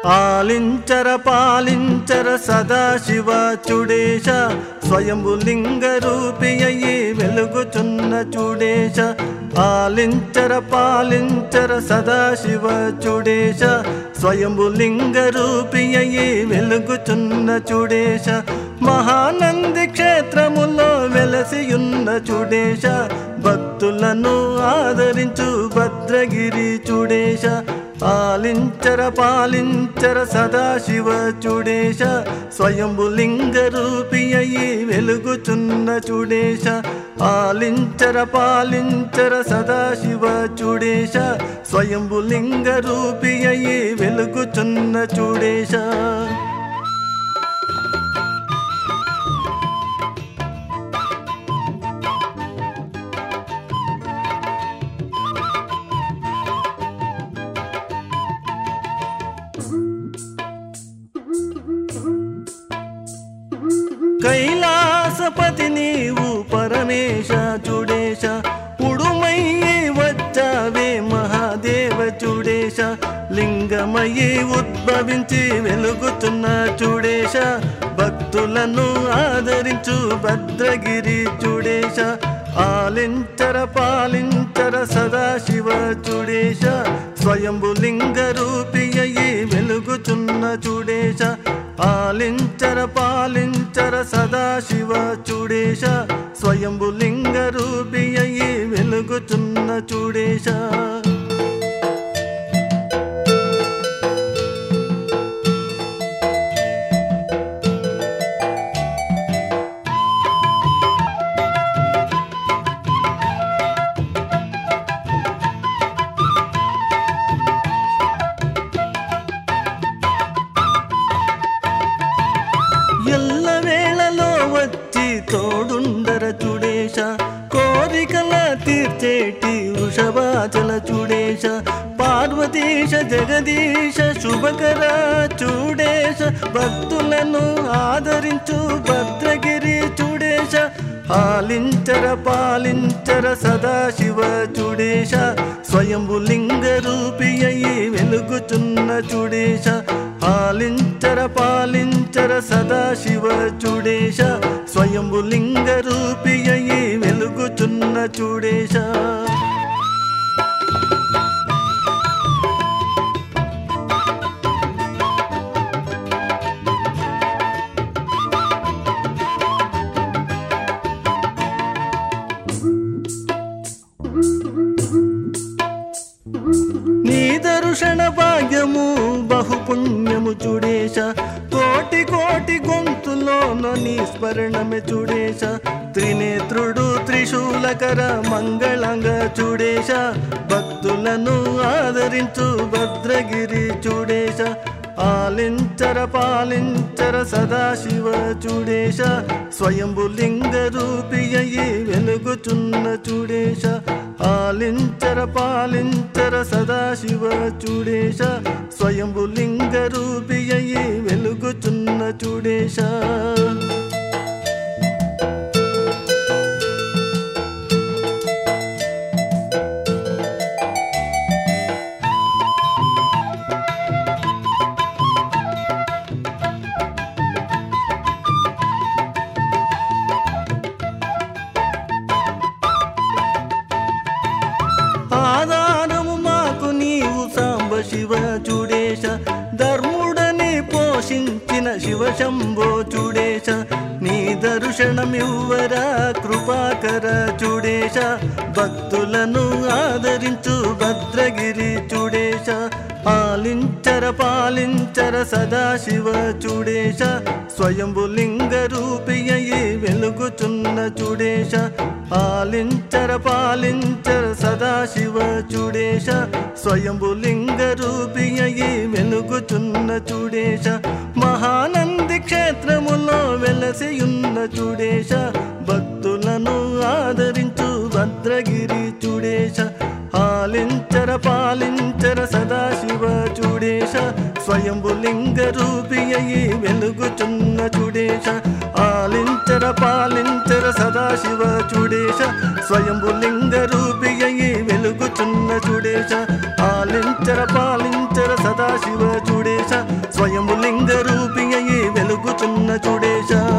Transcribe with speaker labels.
Speaker 1: ఆలించర పాలించర సదాశివ చుడేశ స్వయంభు లింగ రూపి అయ్యి వెలుగుచున్న చూడేశ ఆలించర పాలించర సదాశివ చుడేశ స్వయంభు లింగ రూపి అయ్యి వెలుగుచున్న చూడేశ మహానంది క్షేత్రములో వెలసియున్న చూడేశ భక్తులను ఆదరించు భద్రగిరి చూడేశ ఆలించర పాలించర సదాశివ చూడేశ స్వయంభు లింగ రూపి అయ్యి వెలుగుచున్న చూడేశ ఆలించర పాలించర సదాశివ చూడేశ స్వయంభు లింగ రూపి అయ్యి వెలుగుచున్న చూడేశ కైలాసపతి నీవు పరమేశ చూడేశ ఉడుమయ్యి వచ్చావే మహాదేవ చూడేశ లింగమయ్యి ఉద్భవించి వెలుగుతున్న చూడేశ భక్తులను ఆదరించు భద్రగిరి చూడేశ ఆలించర పాలించర సదాశివ చూడేశ స్వయంభు లింగ రూపి అయ్యి వెలుగుచున్న చూడేశ ఆలించర పాలించర సదాశివ చూడేశ స్వయంభు లింగ రూపి అయ్యి వెలుగుచున్న చూడేశ ఎల్ల వేళలో వచ్చి తోడుండర చూడేశ కోరికల తీర్చేటి వృషభాచల చూడేశ పార్వతీశ జగదీశ శుభకర చూడేశ భక్తులను ఆదరించు భద్రగిరి చూడేశ ఆలించర పాలించర సదాశివ చూడేశ స్వయంభు లింగ రూపి అయ్యి వెలుగుచున్న చూడేశ ఆలించర పాలించర సదాశివ చూడేశ స్వయంభు లింగ రూపి అయ్యి వెలుగుచున్న చూడేశ నీ దర్శన భాగ్యము బహుపుణ్యము చూడేశ కోటి కోటి గొంతులోన నీ స్మరణమే చూడేశ త్రినేత్రుడు త్రిశూలకర మంగళంగ చూడేశ భక్తులను ఆదరించు భద్రగిరి చూడేశ ఆలించర పాలించర సదాశివ చూడేశ స్వయంభు లింగ రూపి అయ్యి వెలుగుచున్న చూడేశ ఆలించర పాలించర సదాశివ చూడేశ స్వయంభు లింగ రూపి అయ్యి వెలుగుచున్న చూడేశ ఆధారము మాకు నీవు సాంబ శివ చూడేశ ధర్ముడని పోషించిన శివ శంభో చూడేశ నీ దర్శనమివ్వరా కృపాకర చూడేశ భక్తులను ఆదరించు భద్రగిరి చూడేశ ఆలించర పాలించర సదాశివ చూడేశ స్వయంభు లింగ రూపి అయ్యి వెలుగుచున్న చూడేశ ఆలించర పాలించర సదాశివ చూడేశ స్వయంభు లింగ రూపి అయ్యి వెలుగుచున్న చూడేశ మహానంది క్షేత్రములో వెలసియున్న చూడేశ భక్తులను ఆదరించు భద్రగిరి చూడేశ ఆలించర పాలించర సదాశివ చూడేశ స్వయంభు లింగ రూపి అయ్యి వెలుగుచున్న చూడేశ ఆలించర పాలించర సదాశివ చూడేశ స్వయంభు లింగ రూపి అయ్యి వెలుగుచున్న చూడేశ ఆలించర పాలించర సదాశివ చూడేశ స్వరూపి అయి వెలుగుతున్న చుడేశ